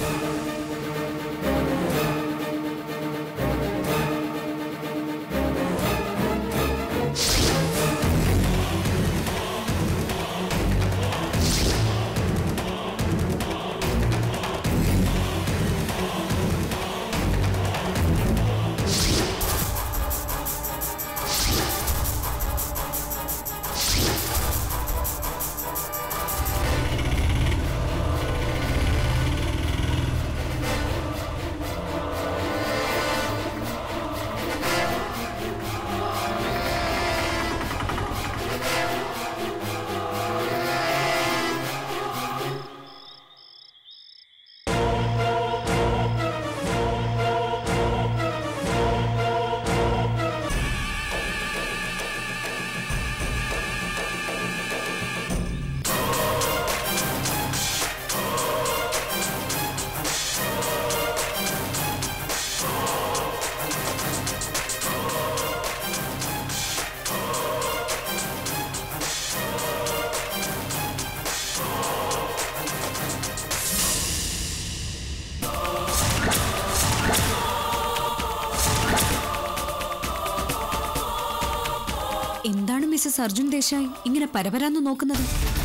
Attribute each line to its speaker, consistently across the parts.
Speaker 1: എന്താണ് മിസ്സസ് അർജുൻ ദേശായി ഇങ്ങനെ പരപരാന്ന് നോക്കുന്നത്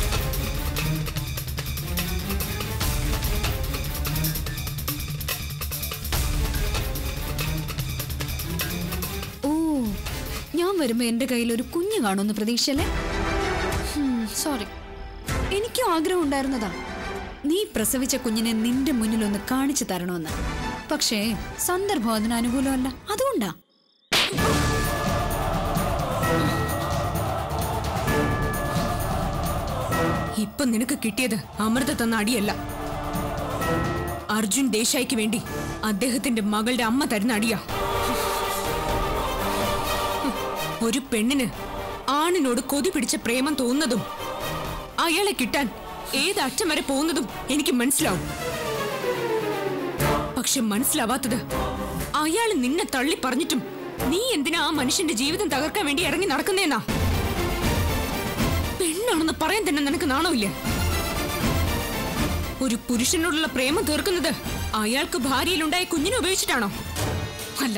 Speaker 1: ഓ ഞാൻ വരുമ്പോ എന്റെ കയ്യിൽ ഒരു കുഞ്ഞ് കാണുമെന്ന് പ്രതീക്ഷയല്ലേ സോറി എനിക്കും ആഗ്രഹം ഉണ്ടായിരുന്നതാ നീ പ്രസവിച്ച കുഞ്ഞിനെ നിന്റെ മുന്നിൽ ഒന്ന് കാണിച്ചു തരണമെന്ന് പക്ഷേ സന്ദർഭം അതിന് അനുകൂലമല്ല അതുകൊണ്ടാ
Speaker 2: ഇപ്പൊ നിനക്ക് കിട്ടിയത് അമൃത തന്ന അടിയല്ല അർജുൻ ദേശായിക്ക് വേണ്ടി അദ്ദേഹത്തിന്റെ മകളുടെ അമ്മ തരുന്ന അടിയാ ഒരു പെണ്ണിന് ആണിനോട് കൊതി പിടിച്ച പ്രേമം തോന്നുന്നതും അയാളെ കിട്ടാൻ ഏത് അറ്റം വരെ പോകുന്നതും എനിക്ക് മനസ്സിലാവും പക്ഷെ മനസ്സിലാവാത്തത് അയാൾ നിന്നെ തള്ളി പറഞ്ഞിട്ടും നീ എന്തിനാ ആ മനുഷ്യന്റെ ജീവിതം തകർക്കാൻ വേണ്ടി ഇറങ്ങി നടക്കുന്നേന്നാ പെണ്ണാണെന്ന് പറയാൻ തന്നെ നിനക്ക് നാണമില്ല ഒരു പുരുഷനോടുള്ള പ്രേമം തീർക്കുന്നത് അയാൾക്ക് ഭാര്യയിലുണ്ടായ കുഞ്ഞിനെ ഉപയോഗിച്ചിട്ടാണോ
Speaker 1: അല്ല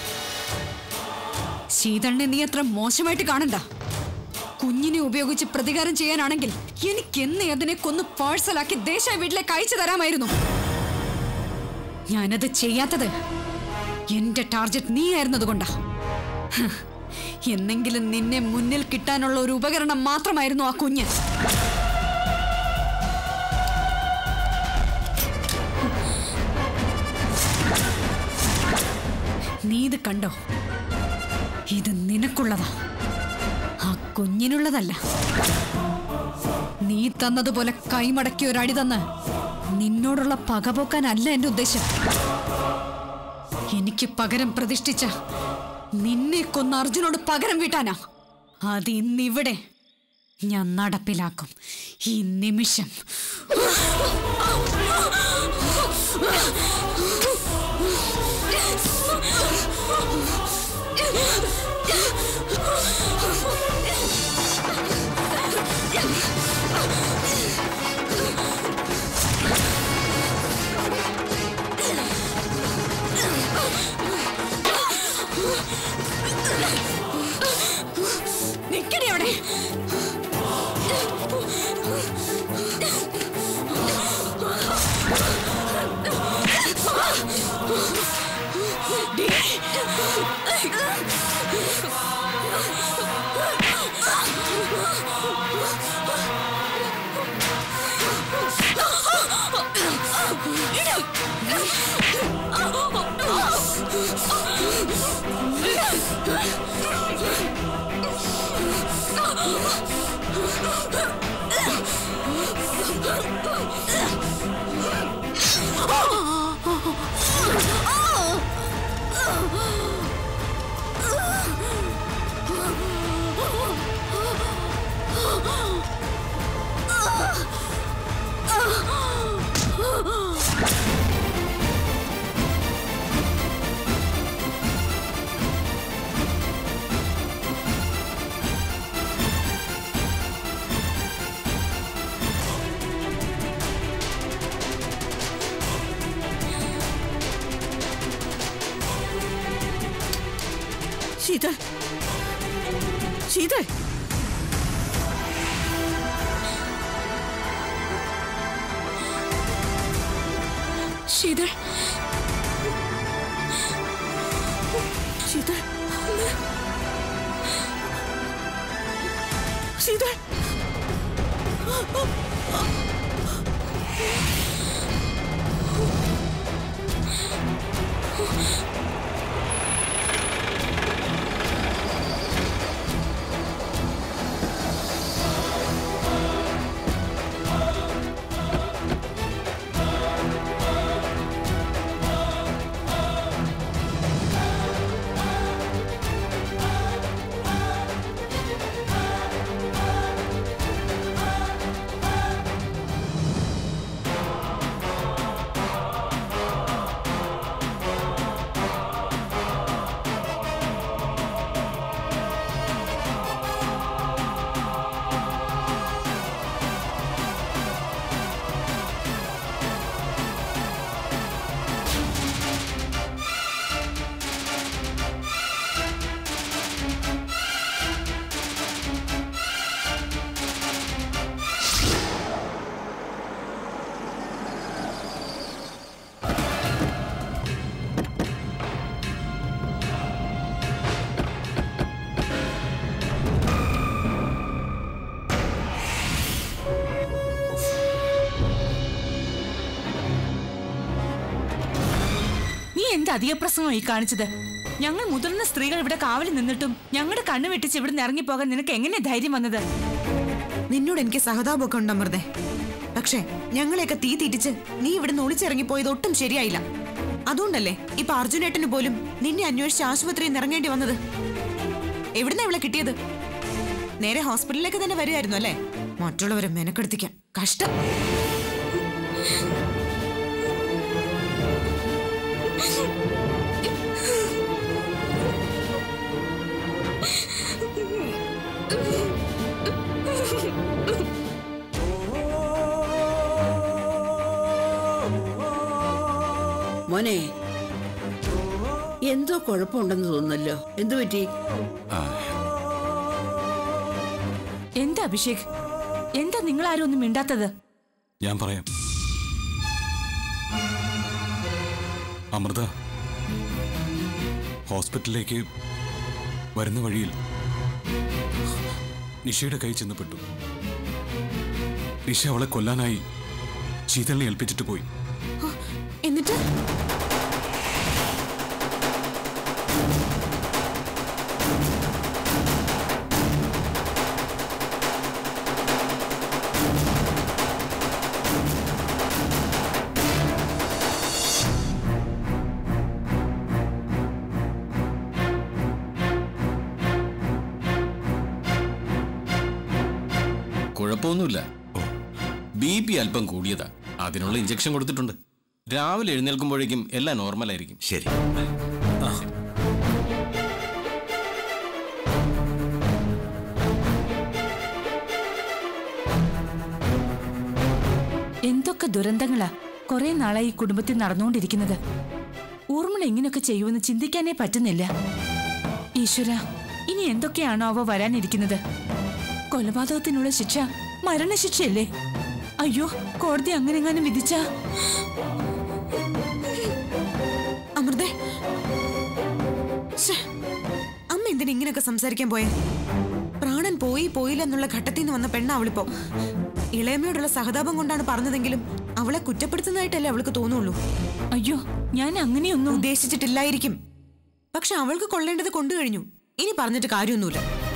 Speaker 1: ശീതളിനെ നീ അത്ര മോശമായിട്ട് കാണണ്ട കുഞ്ഞിനെ ഉപയോഗിച്ച് പ്രതികാരം ചെയ്യാനാണെങ്കിൽ എനിക്കെന്ന് അതിനെ കൊന്ന് പാഴ്സലാക്കി ദേശായ വീട്ടിലേക്ക് അയച്ചു തരാമായിരുന്നു ഞാനത് ചെയ്യാത്തത് എന്റെ ടാർജറ്റ് നീ ആയിരുന്നതുകൊണ്ടാ ഹ്, എന്നെങ്കിലും നിന്നെ മുന്നിൽ കിട്ടാനുള്ള ഒരു ഉപകരണം മാത്രമായിരുന്നു ആ കുഞ്ഞ് നീ ഇത് കണ്ടോ ഇത് നിനക്കുള്ളതാ ആ കുഞ്ഞിനുള്ളതല്ല നീ തന്നതുപോലെ കൈമടക്കി ഒരടി തന്ന് നിന്നോടുള്ള പക പോക്കാനല്ല എന്റെ ഉദ്ദേശം എനിക്ക് പകരം പ്രതിഷ്ഠിച്ച നിന്നെ കൊന്ന അർജുനോട് പകരം വീട്ടാനാ അത് ഇന്നിവിടെ ഞാൻ നടപ്പിലാക്കും ഈ നിമിഷം നിക്കടി അവിടെ
Speaker 3: ശീതൾ ശീതൾ
Speaker 2: ശീതൾ
Speaker 3: ശീതൾ ശീതൾ
Speaker 4: നീ എന്ത് അധികപ്രസംഗം ഈ കാണിച്ചത് ഞങ്ങൾ മുതിർന്ന സ്ത്രീകൾ ഇവിടെ കാവലിൽ നിന്നിട്ടും ഞങ്ങളുടെ കണ്ണു വെട്ടിച്ച് ഇവിടെ നിന്ന് ഇറങ്ങിപ്പോകാൻ നിനക്ക് എങ്ങനെ ധൈര്യം വന്നത്
Speaker 3: നിന്നോട് എനിക്ക് സഹതാപമൊക്കെ ഉണ്ട് അമൃതേ പക്ഷേ ഞങ്ങളെയൊക്കെ തീ തീറ്റിച്ച് നീ ഇവിടുന്ന് ഒളിച്ചിറങ്ങിപ്പോയത് ഒട്ടും ശരിയായില്ല അതുകൊണ്ടല്ലേ ഇപ്പൊ അർജുനേട്ടന് പോലും നിന്നെ അന്വേഷിച്ച് ആശുപത്രിയിൽ നിന്ന് ഇറങ്ങേണ്ടി വന്നത് എവിടുന്ന ഇവളെ കിട്ടിയത് നേരെ ഹോസ്പിറ്റലിലേക്ക് തന്നെ വരികയായിരുന്നു അല്ലേ മറ്റുള്ളവരെ മെനക്കെടുത്തിക്കാൻ കഷ്ടം
Speaker 5: മോനെ എന്തോ കുഴപ്പമുണ്ടെന്ന് തോന്നുന്നല്ലോ എന്തു പറ്റി
Speaker 4: എന്താ അഭിഷേക് എന്താ നിങ്ങൾ ആരും ഒന്നും മിണ്ടാത്തത്
Speaker 6: ഞാൻ പറയാം അമൃത ഹോസ്പിറ്റലിലേക്ക് വരുന്ന വഴിയിൽ നിഷയുടെ കൈ ചെന്നപ്പെട്ടു നിഷ അവളെ കൊല്ലാനായി ശീതളിനെ ഏൽപ്പിച്ചിട്ട് പോയി
Speaker 3: എന്നിട്ട്
Speaker 7: കുഴപ്പമൊന്നുമില്ല ബി പി അല്പം കൂടിയതാ അതിനുള്ള ഇഞ്ചക്ഷൻ കൊടുത്തിട്ടുണ്ട് രാവിലെ എഴുന്നേൽക്കുമ്പോഴേക്കും എല്ലാം നോർമൽ ആയിരിക്കും ശരി
Speaker 4: എന്തൊക്കെ ദുരന്തങ്ങളാ കുറെ നാളായി ഈ കുടുംബത്തിൽ നടന്നുകൊണ്ടിരിക്കുന്നത് ഊർമിള ഇങ്ങനെയൊക്കെ ചെയ്യുമെന്ന് ചിന്തിക്കാനേ പറ്റുന്നില്ല ഈശ്വര ഇനി എന്തൊക്കെയാണോ അവ വരാനിരിക്കുന്നത് കൊലപാതകത്തിനുള്ള ശിക്ഷ മരണശിക്ഷയല്ലേ അയ്യോ കോടതി അങ്ങനെ എങ്ങാനും വിധിച്ചാ
Speaker 3: അമൃതേ ശ്ശേ, അമ്മ എന്തിനാ ഇങ്ങനെയൊക്കെ സംസാരിക്കാൻ പോയെ പ്രാണൻ പോയി പോയില്ല എന്നുള്ള ഘട്ടത്തിൽ നിന്ന് വന്ന പെണ്ണ അവളിപ്പോ ഇളയമ്മയോടുള്ള സഹതാപം കൊണ്ടാണ് പറഞ്ഞതെങ്കിലും അവളെ കുറ്റപ്പെടുത്തുന്നതായിട്ടല്ലേ അവൾക്ക് തോന്നുള്ളൂ
Speaker 4: അയ്യോ ഞാൻ അങ്ങനെയൊന്നും
Speaker 3: ഉദ്ദേശിച്ചിട്ടില്ലായിരിക്കും പക്ഷെ അവൾക്ക് കൊള്ളേണ്ടത് കൊണ്ടു കഴിഞ്ഞു ഇനി പറഞ്ഞിട്ട് കാര്യമൊന്നുമില്ല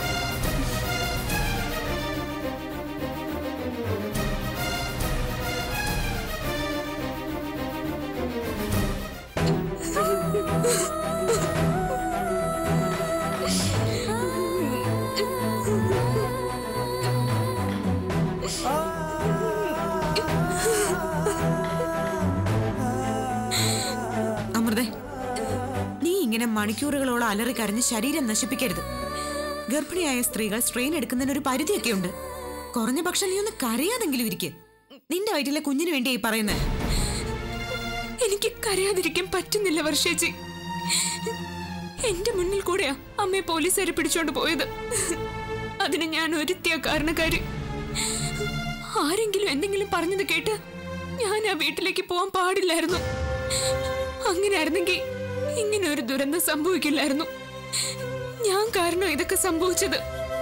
Speaker 3: അമൃതേ നീ ഇങ്ങനെ മണിക്കൂറുകളോളം അലറി കരഞ്ഞ് ശരീരം നശിപ്പിക്കരുത് ഗർഭിണിയായ സ്ത്രീകൾ സ്ട്രെയിൻ എടുക്കുന്നതിന് ഒരു പരിധിയൊക്കെ ഉണ്ട് കുറഞ്ഞ പക്ഷം നീ ഒന്ന് കരയാതെങ്കിലും ഇരിക്കെ നിന്റെ വയറ്റിലെ കുഞ്ഞിന് വേണ്ടിയായി പറയുന്നത്
Speaker 2: എനിക്ക് കരയാതിരിക്കാൻ പറ്റുന്നില്ല വർഷേച്ചി എന്റെ മുന്നിൽ കൂടെയാ അമ്മയെ പോലീസുകാരെ പിടിച്ചോണ്ട് പോയത് അതിന് ഞാൻ ഒരുത്തിയ കാരണക്കാരി ആരെങ്കിലും എന്തെങ്കിലും പറഞ്ഞത് കേട്ട് ഞാൻ ആ വീട്ടിലേക്ക് പോവാൻ പാടില്ലായിരുന്നു അങ്ങനെയായിരുന്നെങ്കിൽ ഇങ്ങനെ ഒരു ദുരന്തം സംഭവിക്കില്ലായിരുന്നു ഞാൻ കാരണം ഇതൊക്കെ സംഭവിച്ചത്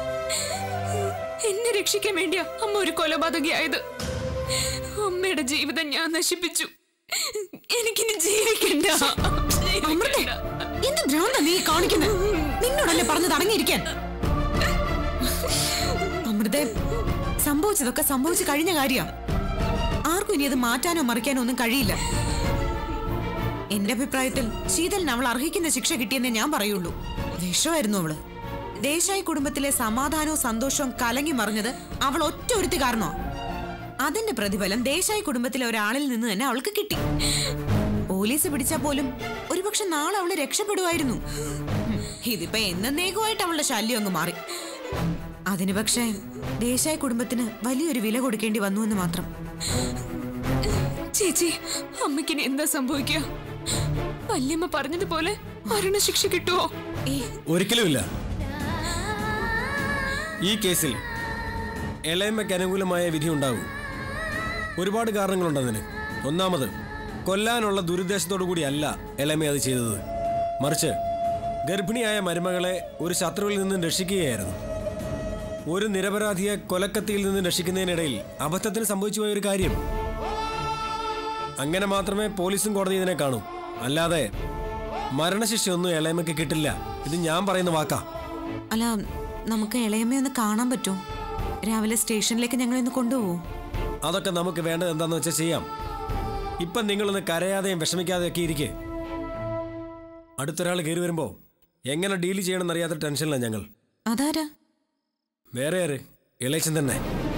Speaker 2: എന്നെ രക്ഷിക്കാൻ വേണ്ടിയാ അമ്മ ഒരു കൊലപാതകയായത് അമ്മയുടെ ജീവിതം ഞാൻ നശിപ്പിച്ചു എനിക്കിനി ജീവിക്കണ്ട ജീവിക്കണ്ട.
Speaker 3: എന്ത് ഭ്രാന്ത നീ കാണിക്കുന്നത് നിന്നോടല്ലേ പറഞ്ഞത് അടങ്ങിയിരിക്കാൻ അമൃതേ സംഭവിച്ചതൊക്കെ സംഭവിച്ചു കഴിഞ്ഞ കാര്യ ആർക്കും ഇനി അത് മാറ്റാനോ മറിക്കാനോ ഒന്നും കഴിയില്ല എന്റെ അഭിപ്രായത്തിൽ ശീതലിന് അവൾ അർഹിക്കുന്ന ശിക്ഷ കിട്ടിയെന്നേ ഞാൻ പറയുള്ളൂ വിഷമായിരുന്നു അവള് ദേശായി കുടുംബത്തിലെ സമാധാനവും സന്തോഷവും കലങ്ങി മറിഞ്ഞത് അവൾ ഒറ്റ ഒരുത്തി കാരണോ അതിന്റെ പ്രതിഫലം ദേശായി കുടുംബത്തിലെ ഒരാളിൽ നിന്ന് തന്നെ അവൾക്ക് കിട്ടി പോലീസ് പിടിച്ചാൽ പോലും ഒരുപക്ഷെ നാളെ അവള് രക്ഷപ്പെടുമായിരുന്നു ഹും, ഇതിപ്പോ എന്നേക്കുമായിട്ട് അവളുടെ ശല്യം അങ്ങ് മാറി അതിന് പക്ഷേ ദേശായി കുടുംബത്തിന് വലിയൊരു വില കൊടുക്കേണ്ടി വന്നു എന്ന് മാത്രം
Speaker 2: ചേച്ചി അമ്മയ്ക്കിനി എന്താ സംഭവിക്കുക വല്യമ്മ പറഞ്ഞതുപോലെ മരണശിക്ഷ കിട്ടുമോ
Speaker 8: ഒരിക്കലുമില്ല ഈ കേസിൽ എളയമ്മയ്ക്ക് അനുകൂലമായ വിധി ഉണ്ടാകും ഒരുപാട് കാരണങ്ങളുണ്ടതിന് ഒന്നാമത് കൊല്ലാനുള്ള ദുരുദ്ദേശത്തോടു കൂടിയല്ല എളയമ്മ അത് ചെയ്തത് മറിച്ച് ഗർഭിണിയായ മരുമകളെ ഒരു ശത്രുവിൽ നിന്നും രക്ഷിക്കുകയായിരുന്നു ഒരു നിരപരാധിയെ കൊലക്കത്തിയിൽ നിന്നും രക്ഷിക്കുന്നതിനിടയിൽ അബദ്ധത്തിന് സംഭവിച്ചു പോയ ഒരു കാര്യം അങ്ങനെ മാത്രമേ പോലീസും കോടതി ഇതിനെ കാണൂ അല്ലാതെ മരണശിക്ഷയൊന്നും ഇളയമയ്ക്ക് കിട്ടില്ല ഇത് ഞാൻ പറയുന്ന വാക്കാ
Speaker 3: അല്ല നമുക്ക് ഇളയമ്മയൊന്ന് കാണാൻ പറ്റുമോ രാവിലെ സ്റ്റേഷനിലേക്ക് ഞങ്ങളെ ഒന്ന് കൊണ്ടുപോകും
Speaker 8: അതൊക്കെ നമുക്ക് വേണ്ടത് എന്താന്ന് വെച്ചാൽ ചെയ്യാം ഇപ്പം നിങ്ങളൊന്ന് കരയാതെയും വിഷമിക്കാതെയൊക്കെ ഇരിക്കെ അടുത്തൊരാൾ കയറി വരുമ്പോൾ എങ്ങനെ ഡീൽ ചെയ്യണമെന്ന് അറിയാത്ത ടെൻഷനിലാണ് ഞങ്ങൾ
Speaker 3: അതാരാ
Speaker 8: വേറെ ആര് ഇളയച്ചൻ തന്നെ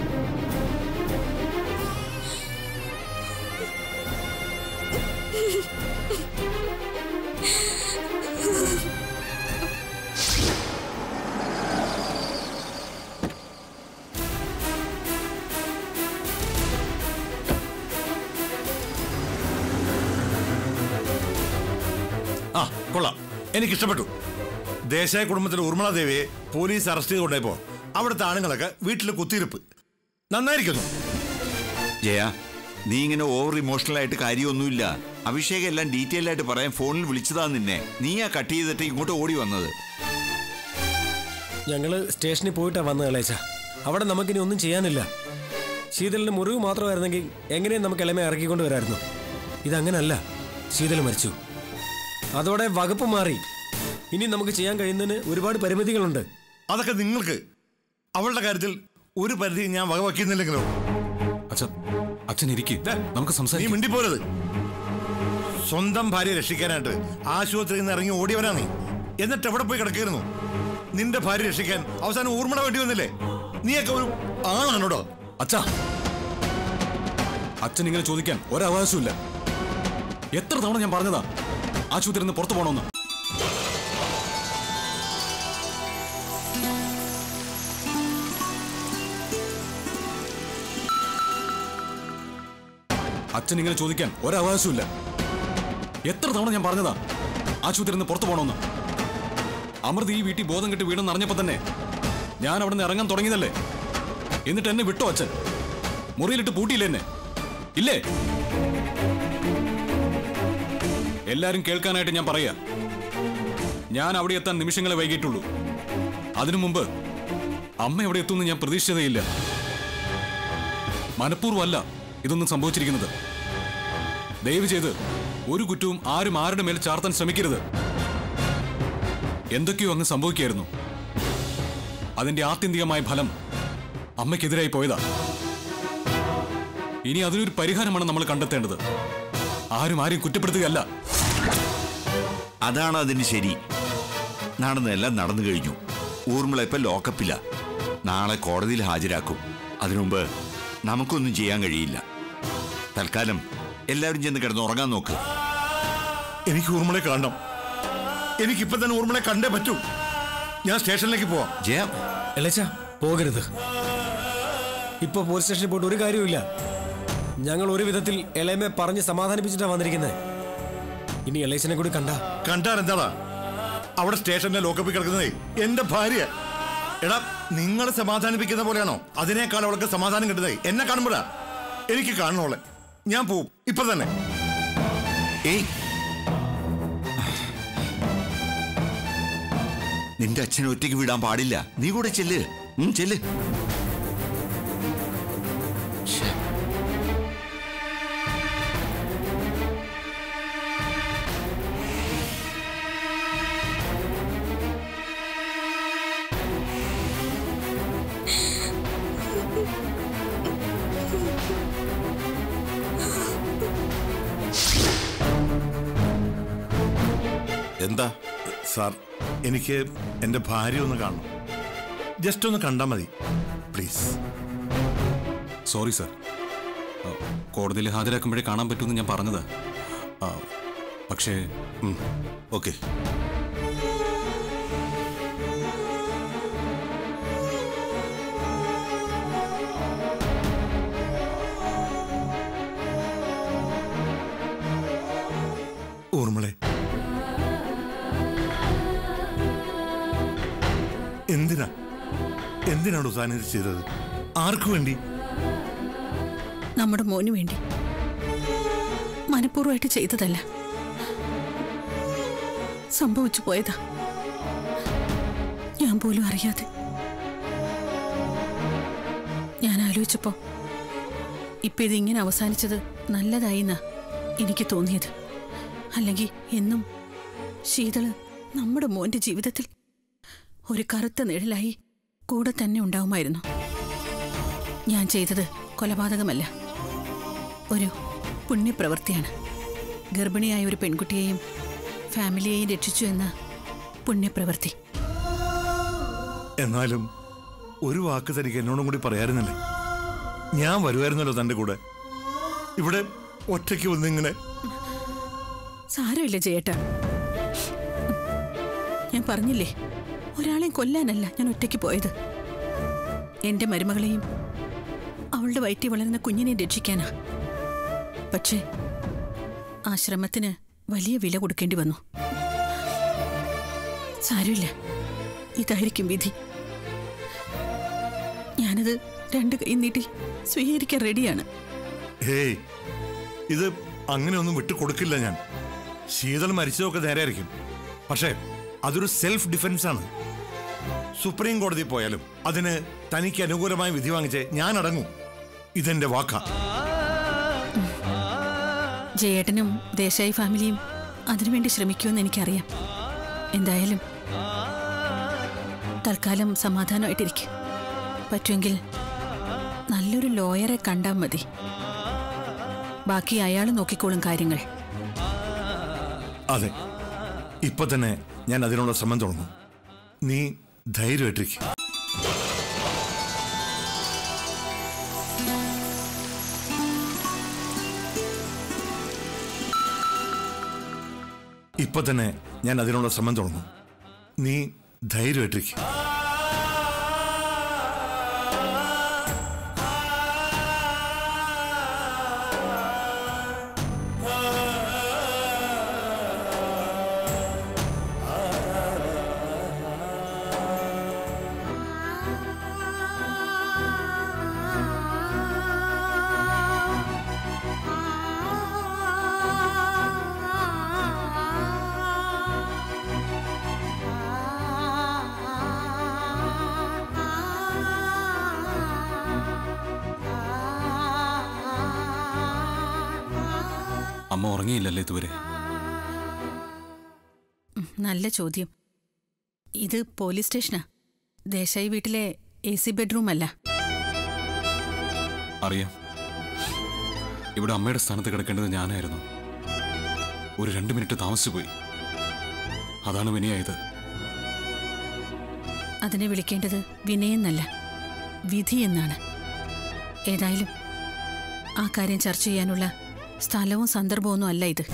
Speaker 9: ആ കൊള്ളാം എനിക്ക് ഇഷ്ടപ്പെട്ടു ദേശായ കുടുംബത്തിലെ ഉർമിള ദേവിയെ പോലീസ് അറസ്റ്റ് ചെയ്ത് കൊണ്ടുപോയപ്പോ അവിടുത്തെ ആണുങ്ങളൊക്കെ വീട്ടിൽ കുത്തിയിരിപ്പ് നന്നായിരിക്കുന്നു
Speaker 10: ജയ നീ ഇങ്ങനെ ഓവർ ഇമോഷണൽ ആയിട്ട് കാര്യമൊന്നുമില്ല അഭിഷേക് എല്ലാം ഡീറ്റെയിൽ ആയിട്ട് പറയാൻ ഫോണിൽ വിളിച്ചതാ നിന്നെ നീയാ കട്ട് ചെയ്തിട്ട് ഇങ്ങോട്ട് ഓടി വന്നത്
Speaker 8: ഞങ്ങൾ സ്റ്റേഷനിൽ പോയിട്ടാണ് വന്നത് ഇളയച്ച അവിടെ നമുക്കിനി ഒന്നും ചെയ്യാനില്ല ശീതലിന് മുറിവ് മാത്രമായിരുന്നെങ്കിൽ എങ്ങനെയും നമുക്ക് ഇളമ ഇറക്കിക്കൊണ്ട് വരായിരുന്നു ഇതങ്ങനല്ല ശീതൽ മരിച്ചു അതോടെ വകുപ്പ് മാറി ഇനി നമുക്ക് ചെയ്യാൻ കഴിയുന്നതിന് ഒരുപാട് പരിമിതികളുണ്ട്
Speaker 9: അതൊക്കെ നിങ്ങൾക്ക് അവളുടെ കാര്യത്തിൽ ഒരു പരിധി ഞാൻ വകവയ്ക്കുന്നില്ലെങ്കിലോ
Speaker 6: അച്ഛൻ അച്ഛൻ ഇരിക്കും
Speaker 9: ദേ,
Speaker 6: നമുക്ക്
Speaker 9: നീ
Speaker 6: സംസാരിക്കാം
Speaker 9: മിണ്ടിപ്പോരുത് സ്വന്തം ഭാര്യയെ രക്ഷിക്കാനായിട്ട് ആശുപത്രിയിൽ നിന്ന് ഇറങ്ങി ഓടിയവനാ നീ എന്നിട്ട് എവിടെ പോയി കിടക്കായിരുന്നു നിന്റെ ഭാര്യ രക്ഷിക്കാൻ അവസാനം ഊർമിള വേണ്ടി വന്നില്ലേ നീയൊക്കെ ഒരു ആണാണോടോ
Speaker 6: അച്ഛാ അച്ഛൻ ഇങ്ങനെ ചോദിക്കാൻ ഒരവകാശമില്ല എത്ര തവണ ഞാൻ പറഞ്ഞതാ ആശുപത്രിയിൽ നിന്ന് പുറത്തു പോകണമെന്ന് അച്ഛൻ ഇങ്ങനെ ചോദിക്കാൻ ഒരവകാശമില്ല എത്ര തവണ ഞാൻ പറഞ്ഞതാ ആശുപത്രിയിൽ നിന്ന് പുറത്തു പോകണമെന്ന് അമൃത് ഈ വീട്ടിൽ ബോധം കെട്ട് വീണെന്ന് അറിഞ്ഞപ്പോ തന്നെ ഞാൻ അവിടെ നിന്ന് ഇറങ്ങാൻ തുടങ്ങിയതല്ലേ എന്നിട്ട് എന്നെ വിട്ടോ അച്ഛൻ മുറിയിലിട്ട് പൂട്ടിയില്ലേ എന്നെ ഇല്ലേ എല്ലാരും കേൾക്കാനായിട്ട് ഞാൻ പറയാ ഞാൻ അവിടെ എത്താൻ നിമിഷങ്ങളെ വൈകിട്ടുള്ളൂ അതിനു മുമ്പ് അമ്മ എവിടെ എത്തുമെന്ന് ഞാൻ പ്രതീക്ഷിച്ചതേയില്ല മനഃപൂർവ്വമല്ല ഇതൊന്നും സംഭവിച്ചിരിക്കുന്നത് ദയവ് ചെയ്ത് ഒരു കുറ്റവും ആരും ആരുടെ മേൽ ചാർത്താൻ ശ്രമിക്കരുത് എന്തൊക്കെയോ അങ്ങ് സംഭവിക്കായിരുന്നു അതിന്റെ ആത്യന്തികമായ ഫലം അമ്മയ്ക്കെതിരായി പോയതാ ഇനി അതിനൊരു പരിഹാരമാണ് നമ്മൾ കണ്ടെത്തേണ്ടത് ആരും ആരും കുറ്റപ്പെടുത്തുകയല്ല
Speaker 10: അതാണ് അതിന് ശരി നടന്നതെല്ലാം നടന്നു കഴിഞ്ഞു ഊർമിള ഇപ്പൊ ലോക്കപ്പില്ല നാളെ കോടതിയിൽ ഹാജരാക്കും അതിനു മുമ്പ് നമുക്കൊന്നും ചെയ്യാൻ കഴിയില്ല തൽക്കാലം എല്ലാവരും ചെന്ന് കിടന്ന് ഉറങ്ങാൻ നോക്ക്
Speaker 9: എനിക്ക് ഊർമിളെ കാണണം എനിക്കിപ്പം തന്നെ ഊർമിളെ കണ്ടേ പറ്റൂ ഞാൻ സ്റ്റേഷനിലേക്ക് പോവാം
Speaker 10: ജയ
Speaker 8: ഇളച്ച പോകരുത് ഇപ്പൊ പോലീസ് സ്റ്റേഷനിൽ പോയിട്ട് ഒരു കാര്യവുമില്ല ഞങ്ങൾ ഒരു വിധത്തിൽ ഇളയമെ പറഞ്ഞ് സമാധാനിപ്പിച്ചിട്ടാണ് വന്നിരിക്കുന്നത് ഇനി ഇളയച്ചനെ കൂടി കണ്ട
Speaker 9: കണ്ടാൽ എന്താടാ അവിടെ സ്റ്റേഷനിലെ ലോക്കപ്പിൽ കിടക്കുന്നതേ എന്റെ ഭാര്യ എടാ നിങ്ങളെ സമാധാനിപ്പിക്കുന്ന പോലെയാണോ അതിനേക്കാൾ അവൾക്ക് സമാധാനം കിട്ടുന്നേ എന്നെ കാണുമ്പോഴാ എനിക്ക് കാണണോളെ ഞാൻ പോവും ഇപ്പൊ തന്നെ
Speaker 10: ഏയ് നിന്റെ അച്ഛനെ ഒറ്റയ്ക്ക് വിടാൻ പാടില്ല നീ കൂടെ ചെല്ല് ഉം, ചെല്ല് ശ്ശെ.
Speaker 9: എന്താ സാർ എനിക്ക് എന്റെ ഭാര്യ ഒന്ന് കാണണം ജസ്റ്റ് ഒന്ന് കണ്ടാൽ മതി പ്ലീസ്
Speaker 6: സോറി സർ കോടതിയിൽ ഹാജരാക്കുമ്പോഴേ കാണാൻ പറ്റുമെന്ന് ഞാൻ പറഞ്ഞതാ ആ, പക്ഷേ
Speaker 9: ഓക്കെ ഊർമിളെ എന്തിനാ എന്തിനാണോ താൻ ഇത് ചെയ്തത് ആർക്കു വേണ്ടി
Speaker 5: നമ്മുടെ മോന് വേണ്ടി മനഃപൂർവ്വമായിട്ട് ചെയ്തതല്ല സംഭവിച്ചു പോയതാ ഞാൻ പോലും അറിയാതെ ഞാൻ ആലോചിച്ചപ്പോ ഇപ്പൊ ഇതിങ്ങനെ അവസാനിച്ചത് നല്ലതായി എന്നാ എനിക്ക് തോന്നിയത് അല്ലെങ്കിൽ എന്നും ശീതള് നമ്മുടെ മോന്റെ ജീവിതത്തിൽ ഒരു കറുത്ത നിഴലായി കൂടെ തന്നെ ഉണ്ടാവുമായിരുന്നു ഞാൻ ചെയ്തത് കൊലപാതകമല്ല ഒരു പുണ്യപ്രവൃത്തിയാണ് ഗർഭിണിയായ ഒരു പെൺകുട്ടിയെയും ഫാമിലിയെയും രക്ഷിച്ചു എന്ന പുണ്യപ്രവൃത്തി
Speaker 9: എന്നാലും ഒരു വാക്ക് തനിക്ക് എന്നോടും കൂടി പറയാറുന്നില്ലേ ഞാൻ വരുമായിരുന്നല്ലോ തന്റെ കൂടെ ഇവിടെ ഒറ്റയ്ക്ക് വന്നിങ്ങനെ
Speaker 5: സാരമില്ല ചേട്ടാ ഞാൻ പറഞ്ഞില്ലേ ഒരാളെയും കൊല്ലാനല്ല ഞാൻ ഒറ്റയ്ക്ക് പോയത് എന്റെ മരുമകളെയും അവളുടെ വയറ്റിൽ വളരുന്ന കുഞ്ഞിനെയും രക്ഷിക്കാനാ പക്ഷേ ആ ശ്രമത്തിന് വലിയ വില കൊടുക്കേണ്ടി വന്നു സാരമില്ല ഇതായിരിക്കും വിധി ഞാനത് രണ്ട് കൈ നീട്ടി സ്വീകരിക്കാൻ റെഡിയാണ്
Speaker 9: ഹേയ് ഇത് അങ്ങനെയൊന്നും വിട്ടു കൊടുക്കില്ല ഞാൻ ശീതൾ മരിച്ചതൊക്കെ നേരെയായിരിക്കും പക്ഷേ അതൊരു സെൽഫ് ഡിഫൻസ് ആണ് സുപ്രീം കോടതി പോയാലും അതിന് തനിക്ക് അനുകൂലമായ വിധി വാങ്ങിച്ച് ഞാൻ അടങ്ങും ഇതെന്റെ വാക്കാ
Speaker 5: ജയേട്ടനും ദേശായി ഫാമിലിയും അതിനുവേണ്ടി ശ്രമിക്കുമെന്ന് എനിക്കറിയാം എന്തായാലും തൽക്കാലം സമാധാനമായിട്ടിരിക്കും പറ്റുമെങ്കിൽ നല്ലൊരു ലോയറെ കണ്ടാൽ മതി ബാക്കി അയാൾ നോക്കിക്കോളും കാര്യങ്ങൾ
Speaker 9: അതെ ഇപ്പൊ തന്നെ ഞാൻ അതിനുള്ള ശ്രമം തുടങ്ങും നീ ധൈര്യമായിട്ടിരിക്കും ഇപ്പൊ തന്നെ ഞാൻ അതിനുള്ള ശ്രമം തുടങ്ങും നീ ധൈര്യമായിട്ടിരിക്കും
Speaker 6: അമ്മ ഉറങ്ങിയില്ലല്ലേ ഇതുവരെ
Speaker 5: ഉം, നല്ല ചോദ്യം ഇത് പോലീസ് സ്റ്റേഷനാ ദേശായി വീട്ടിലെ എ സി ബെഡ്റൂം അല്ല
Speaker 6: അറിയാം ഇവിടെ അമ്മയുടെ സ്ഥാനത്ത് കിടക്കേണ്ടത് ഞാനായിരുന്നു ഒരു രണ്ട് മിനിറ്റ് താമസിച്ചു പോയി അതാണ് വിനയായത്
Speaker 5: അതിനെ വിളിക്കേണ്ടത് വിനയെന്നല്ല വിധി എന്നാണ് ഏതായാലും ആ കാര്യം ചർച്ച ചെയ്യാനുള്ള സ്ഥലവും സന്ദർഭമൊന്നും അല്ല ഇത്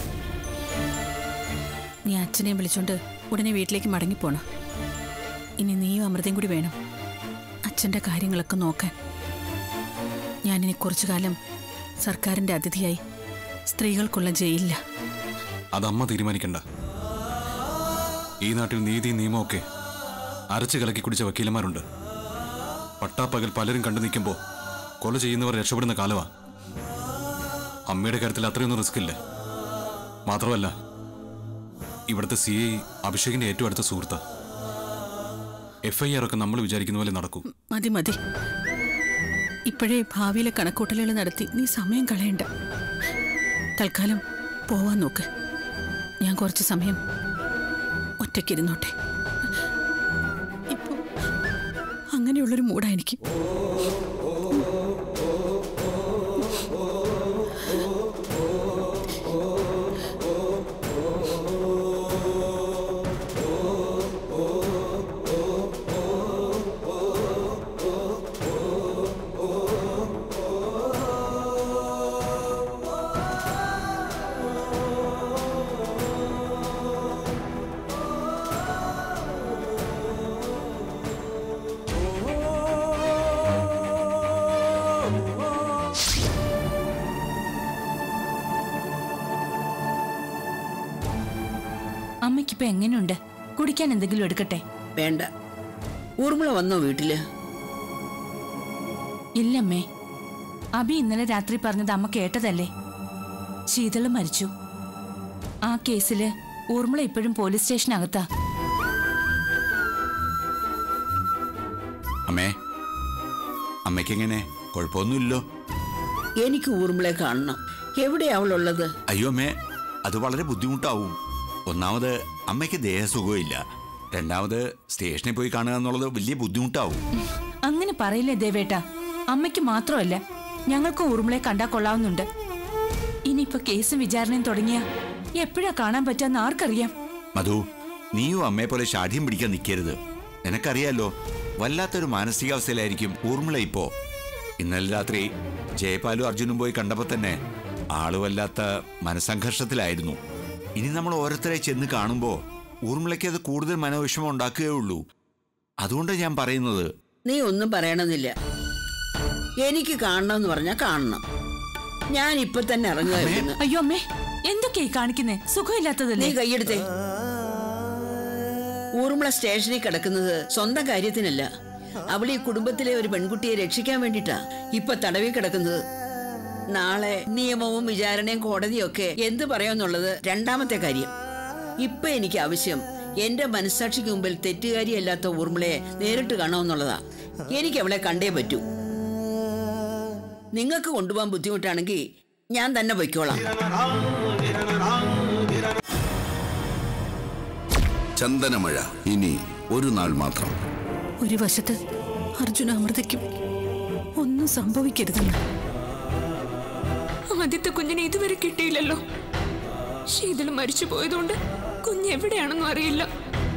Speaker 5: നീ അച്ഛനെയും വിളിച്ചോണ്ട് ഉടനെ വീട്ടിലേക്ക് മടങ്ങിപ്പോണം ഇനി നീയും അമൃതയും കൂടി വേണം അച്ഛൻ്റെ കാര്യങ്ങളൊക്കെ നോക്കാൻ ഞാനിനി കുറച്ചു കാലം സർക്കാരിൻ്റെ അതിഥിയായി സ്ത്രീകൾക്കുള്ള ജയിലില്ല
Speaker 6: അത് അമ്മ തീരുമാനിക്കണ്ട ഈ നാട്ടിൽ നീതി നിയമമൊക്കെ അരച്ചു കലക്കി കുടിച്ച വക്കീലന്മാരുണ്ട് പട്ടാപ്പകൽ പലരും കണ്ടു നിൽക്കുമ്പോൾ കൊല ചെയ്യുന്നവർ രക്ഷപ്പെടുന്ന കാലമാ അമ്മയുടെ കാര്യത്തിൽ അത്രയൊന്നും റിസ്ക് ഇല്ല മാത്രമല്ല ഇവിടുത്തെ സി ഐ അഭിഷേകിന്റെ ഏറ്റവും അടുത്ത സുഹൃത്താ എഫ് ഐ ആർ ഒക്കെ നമ്മൾ വിചാരിക്കുന്ന പോലെ നടക്കൂ
Speaker 5: മതി മതി ഇപ്പോഴേ ഭാവിയിലെ കണക്കൂട്ടലുകൾ നടത്തി നീ സമയം കളയണ്ട തൽക്കാലം പോവാൻ നോക്ക് ഞാൻ കുറച്ച് സമയം ഒറ്റയ്ക്കിരുന്നോട്ടെ ഇപ്പൊ അങ്ങനെയുള്ളൊരു മൂടാ എനിക്ക്
Speaker 4: അമ്മയ്ക്കിപ്പോ എങ്ങനെയുണ്ട് കുടിക്കാൻ എന്തെങ്കിലും എടുക്കട്ടെ
Speaker 11: വേണ്ട ഊർമിള വന്നോ വീട്ടില്
Speaker 4: ഇല്ലമ്മേ അബി ഇന്നലെ രാത്രി പറഞ്ഞത് അമ്മ കേട്ടതല്ലേ ശീതള് മരിച്ചു ആ കേസില് ഊർമിള ഇപ്പോഴും പോലീസ് സ്റ്റേഷനകത്താ
Speaker 10: അമ്മേ അമ്മയ്ക്കെങ്ങനെ കുഴപ്പമൊന്നുമില്ലോ
Speaker 11: എനിക്ക് ഊർമിളെ കാണണം എവിടെയാ അവളുള്ളത്
Speaker 10: അയ്യോ അമ്മേ അത് വളരെ ബുദ്ധിമുട്ടാവും ഒന്നാമത് അമ്മയ്ക്ക് ദേഹസുഖമില്ല രണ്ടാമത് സ്റ്റേഷനിൽ പോയി കാണുക എന്നുള്ളത് വലിയ ബുദ്ധിമുട്ടാവും
Speaker 4: അങ്ങനെ പറയില്ലേ ദേവേട്ട അമ്മയ്ക്ക് മാത്രമല്ല ഞങ്ങൾക്ക് ഊർമിളെ കണ്ടാ കൊള്ളാവുന്നുണ്ട് ഇനിയിപ്പോ കേസും വിചാരണയും തുടങ്ങിയ എപ്പോഴാ കാണാൻ പറ്റാന്ന് ആർക്കറിയാം
Speaker 10: മധു നീയും അമ്മയെ പോലെ ഷാഠ്യം പിടിക്കാൻ നിൽക്കരുത് നിനക്കറിയാലോ വല്ലാത്തൊരു മാനസികാവസ്ഥയിലായിരിക്കും ഊർമിള ഇപ്പോ ഇന്നലെ രാത്രി ജയപാലും അർജുനും പോയി കണ്ടപ്പോ തന്നെ ആള് വല്ലാത്ത മനസ്സംഘർഷത്തിലായിരുന്നു ഇനി നമ്മൾ ഓരോരുത്തരെ ചെന്ന് കാണുമ്പോ ഊർമിളയ്ക്ക് അത് കൂടുതൽ മനോവിഷമം ഉണ്ടാക്കുകയുള്ളൂ അതുകൊണ്ട് ഞാൻ പറയുന്നത്
Speaker 11: നീ ഒന്നും പറയണമെന്നില്ല എനിക്ക് കാണണമെന്ന് പറഞ്ഞാൽ കാണണം ഞാൻ ഇപ്പൊ തന്നെ ഇറങ്ങുക ഇവിടുന്ന്.
Speaker 4: അയ്യോ അമ്മേ എന്തൊക്കെയായി കാണിക്കുന്നേ
Speaker 11: നീ
Speaker 4: സുഖമില്ലാത്തതല്ലേ
Speaker 11: കൈയെടുത്തേ ഊർമിള സ്റ്റേഷനിൽ കിടക്കുന്നത് സ്വന്തം കാര്യത്തിനല്ല അവൾ ഈ കുടുംബത്തിലെ ഒരു പെൺകുട്ടിയെ രക്ഷിക്കാൻ വേണ്ടിട്ടാ ഇപ്പൊ തടവിൽ കിടക്കുന്നത് നാളെ നിയമവും വിചാരണയും കോടതിയും ഒക്കെ എന്ത് പറയാന്നുള്ളത് രണ്ടാമത്തെ കാര്യം ഇപ്പൊ എനിക്ക് ആവശ്യം എന്റെ മനസ്സാക്ഷിക്ക് മുമ്പിൽ തെറ്റുകാരിയല്ലാത്ത ഊർമിളയെ നേരിട്ട് കാണാമെന്നുള്ളതാ എനിക്ക് അവളെ കണ്ടേ പറ്റൂ നിങ്ങൾക്ക് കൊണ്ടുപോകാൻ ബുദ്ധിമുട്ടാണെങ്കിൽ ഞാൻ തന്നെ പൊയ്ക്കോളാം
Speaker 12: ചന്ദനമഴ ഇനി ഒരു നാൾ മാത്രം
Speaker 5: ഒരു വശത്ത് അർജുന അമൃതയ്ക്കും ഒന്നും സംഭവിക്കരുതെന്ന്
Speaker 2: ആദ്യത്തെ കുഞ്ഞിനെ ഇതുവരെ കിട്ടിയില്ലല്ലോ ശീതൾ മരിച്ചു പോയതുകൊണ്ട് കുഞ്ഞ് എവിടെയാണെന്നും അറിയില്ല